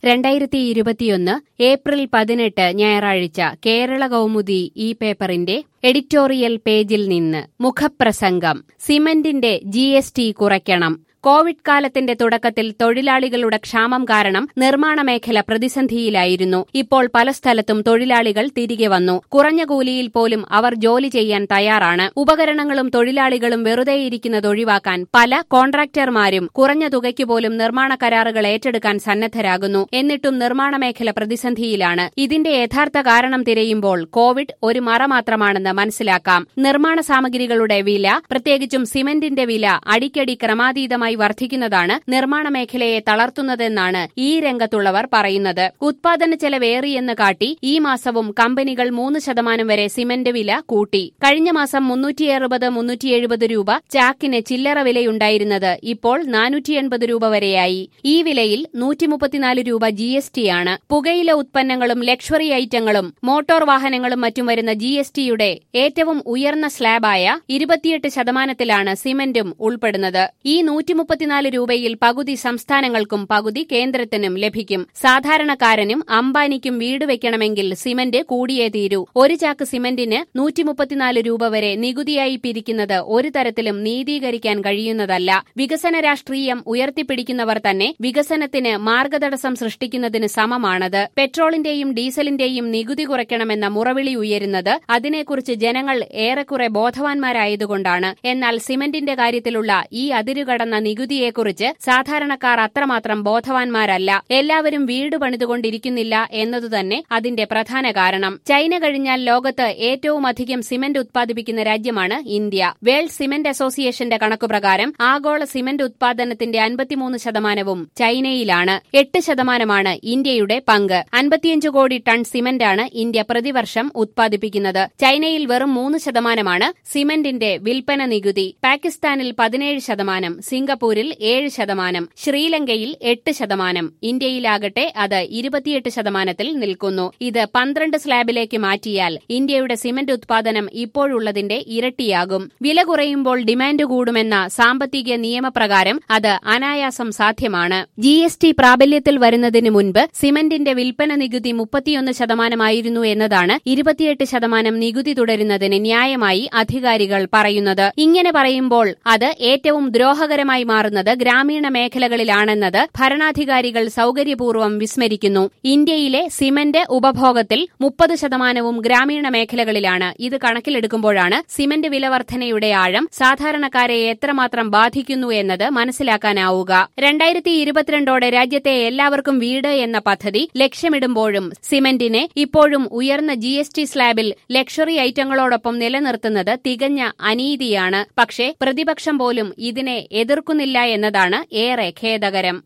രണ്ടായിരത്തി ഇരുപത്തിയൊന്ന് ഏപ്രിൽ പതിനെട്ട് ഞായറാഴ്ച കേരള കൗമുദി ഈ പേപ്പറിന്റെ എഡിറ്റോറിയൽ പേജിൽ നിന്ന് മുഖപ്രസംഗം സിമന്റിന്റെ ജി കുറയ്ക്കണം കോവിഡ് കാലത്തിന്റെ തുടക്കത്തിൽ തൊഴിലാളികളുടെ ക്ഷാമം കാരണം നിർമ്മാണ മേഖല പ്രതിസന്ധിയിലായിരുന്നു ഇപ്പോൾ പല സ്ഥലത്തും തൊഴിലാളികൾ തിരികെ വന്നു കുറഞ്ഞ കൂലിയിൽ പോലും അവർ ജോലി ചെയ്യാൻ തയ്യാറാണ് ഉപകരണങ്ങളും തൊഴിലാളികളും വെറുതെയിരിക്കുന്നത് ഒഴിവാക്കാൻ പല കോൺട്രാക്ടർമാരും കുറഞ്ഞ തുകയ്ക്ക് പോലും നിർമ്മാണ കരാറുകൾ ഏറ്റെടുക്കാൻ സന്നദ്ധരാകുന്നു എന്നിട്ടും നിർമ്മാണ മേഖല പ്രതിസന്ധിയിലാണ് ഇതിന്റെ യഥാർത്ഥ കാരണം തിരയുമ്പോൾ കോവിഡ് ഒരു മറ മാത്രമാണെന്ന് മനസ്സിലാക്കാം നിർമ്മാണ സാമഗ്രികളുടെ വില പ്രത്യേകിച്ചും സിമന്റിന്റെ വില അടിക്കടി ക്രമാതീതമായി ശതമാനമായി വർദ്ധിക്കുന്നതാണ് നിർമ്മാണ മേഖലയെ തളർത്തുന്നതെന്നാണ് ഈ രംഗത്തുള്ളവർ പറയുന്നത് ഉത്പാദന ചെലവേറിയെന്ന് കാട്ടി ഈ മാസവും കമ്പനികൾ മൂന്ന് ശതമാനം വരെ സിമന്റ് വില കൂട്ടി കഴിഞ്ഞ മാസം മുന്നൂറ്റി അറുപത് മുന്നൂറ്റി എഴുപത് രൂപ ചാക്കിന് ചില്ലറ വിലയുണ്ടായിരുന്നത് ഇപ്പോൾ നാനൂറ്റി എൺപത് രൂപ വരെയായി ഈ വിലയിൽ നൂറ്റി മുപ്പത്തിനാല് രൂപ ജി എസ് ടി ആണ് പുകയില ഉത്പന്നങ്ങളും ലക്ഷറി ഐറ്റങ്ങളും മോട്ടോർ വാഹനങ്ങളും മറ്റും വരുന്ന ജി എസ് ടിയുടെ ഏറ്റവും ഉയർന്ന സ്ലാബായ ഇരുപത്തിയെട്ട് ശതമാനത്തിലാണ് സിമന്റും ഉൾപ്പെടുന്നത് ഈ നൂറ്റി മുപ്പത്തിനാല് രൂപയിൽ പകുതി സംസ്ഥാനങ്ങൾക്കും പകുതി കേന്ദ്രത്തിനും ലഭിക്കും സാധാരണക്കാരനും അംബാനിക്കും വീട് വെക്കണമെങ്കിൽ സിമന്റ് കൂടിയേ തീരൂ ഒരു ചാക്ക് സിമന്റിന് നൂറ്റി മുപ്പത്തിനാല് രൂപ വരെ നികുതിയായി പിരിക്കുന്നത് ഒരു തരത്തിലും നീതീകരിക്കാൻ കഴിയുന്നതല്ല വികസന രാഷ്ട്രീയം ഉയർത്തിപ്പിടിക്കുന്നവർ തന്നെ വികസനത്തിന് മാർഗതടസ്സം സൃഷ്ടിക്കുന്നതിന് സമമാണത് പെട്രോളിന്റെയും ഡീസലിന്റെയും നികുതി കുറയ്ക്കണമെന്ന മുറവിളി ഉയരുന്നത് അതിനെക്കുറിച്ച് ജനങ്ങൾ ഏറെക്കുറെ ബോധവാന്മാരായതുകൊണ്ടാണ് എന്നാൽ സിമന്റിന്റെ കാര്യത്തിലുള്ള ഈ അതിരുകടന്ന നികുതിയെക്കുറിച്ച് സാധാരണക്കാർ അത്രമാത്രം ബോധവാന്മാരല്ല എല്ലാവരും വീട് പണിതുകൊണ്ടിരിക്കുന്നില്ല എന്നതുതന്നെ അതിന്റെ പ്രധാന കാരണം ചൈന കഴിഞ്ഞാൽ ലോകത്ത് ഏറ്റവും അധികം സിമന്റ് ഉത്പാദിപ്പിക്കുന്ന രാജ്യമാണ് ഇന്ത്യ വേൾഡ് സിമന്റ് അസോസിയേഷന്റെ കണക്കുപ്രകാരം ആഗോള സിമന്റ് ഉത്പാദനത്തിന്റെ അൻപത്തിമൂന്ന് ശതമാനവും ചൈനയിലാണ് എട്ട് ശതമാനമാണ് ഇന്ത്യയുടെ പങ്ക് അൻപത്തിയഞ്ച് കോടി ടൺ സിമന്റാണ് ഇന്ത്യ പ്രതിവർഷം ഉത്പാദിപ്പിക്കുന്നത് ചൈനയിൽ വെറും മൂന്ന് ശതമാനമാണ് സിമന്റിന്റെ വിൽപ്പന നികുതി പാകിസ്ഥാനിൽ പതിനേഴ് ശതമാനം സിംഗപ്പൂരിൽ ഏഴ് ശതമാനം ശ്രീലങ്കയിൽ എട്ട് ശതമാനം ഇന്ത്യയിലാകട്ടെ അത് ഇരുപത്തിയെട്ട് ശതമാനത്തിൽ നിൽക്കുന്നു ഇത് പന്ത്രണ്ട് സ്ലാബിലേക്ക് മാറ്റിയാൽ ഇന്ത്യയുടെ സിമന്റ് ഉത്പാദനം ഇപ്പോഴുള്ളതിന്റെ ഇരട്ടിയാകും വില കുറയുമ്പോൾ ഡിമാൻഡ് കൂടുമെന്ന സാമ്പത്തിക നിയമപ്രകാരം അത് അനായാസം സാധ്യമാണ് ജി എസ് ടി പ്രാബല്യത്തിൽ വരുന്നതിന് മുൻപ് സിമന്റിന്റെ വിൽപ്പന നികുതി മുപ്പത്തിയൊന്ന് ശതമാനമായിരുന്നു എന്നതാണ് ഇരുപത്തിയെട്ട് ശതമാനം നികുതി തുടരുന്നതിന് ന്യായമായി അധികാരികൾ പറയുന്നത് ഇങ്ങനെ പറയുമ്പോൾ അത് ഏറ്റവും ദ്രോഹകരമായി മാറുന്നത് ഗ്രാമീണ മേഖലകളിലാണെന്നത് ഭരണാധികാരികൾ സൌകര്യപൂർവ്വം വിസ്മരിക്കുന്നു ഇന്ത്യയിലെ സിമന്റ് ഉപഭോഗത്തിൽ മുപ്പത് ശതമാനവും ഗ്രാമീണ മേഖലകളിലാണ് ഇത് കണക്കിലെടുക്കുമ്പോഴാണ് സിമന്റ് വിലവർധനയുടെ ആഴം സാധാരണക്കാരെ എത്രമാത്രം ബാധിക്കുന്നു എന്നത് മനസ്സിലാക്കാനാവുക രണ്ടായിരത്തി ഇരുപത്തിരണ്ടോടെ രാജ്യത്തെ എല്ലാവർക്കും വീട് എന്ന പദ്ധതി ലക്ഷ്യമിടുമ്പോഴും സിമന്റിനെ ഇപ്പോഴും ഉയർന്ന ജി എസ് ടി സ്ലാബിൽ ലക്ഷറി ഐറ്റങ്ങളോടൊപ്പം നിലനിർത്തുന്നത് തികഞ്ഞ അനീതിയാണ് പക്ഷേ പ്രതിപക്ഷം പോലും ഇതിനെ എതിർക്കുന്നില്ല എന്നതാണ് ഏറെ ഖേദകരം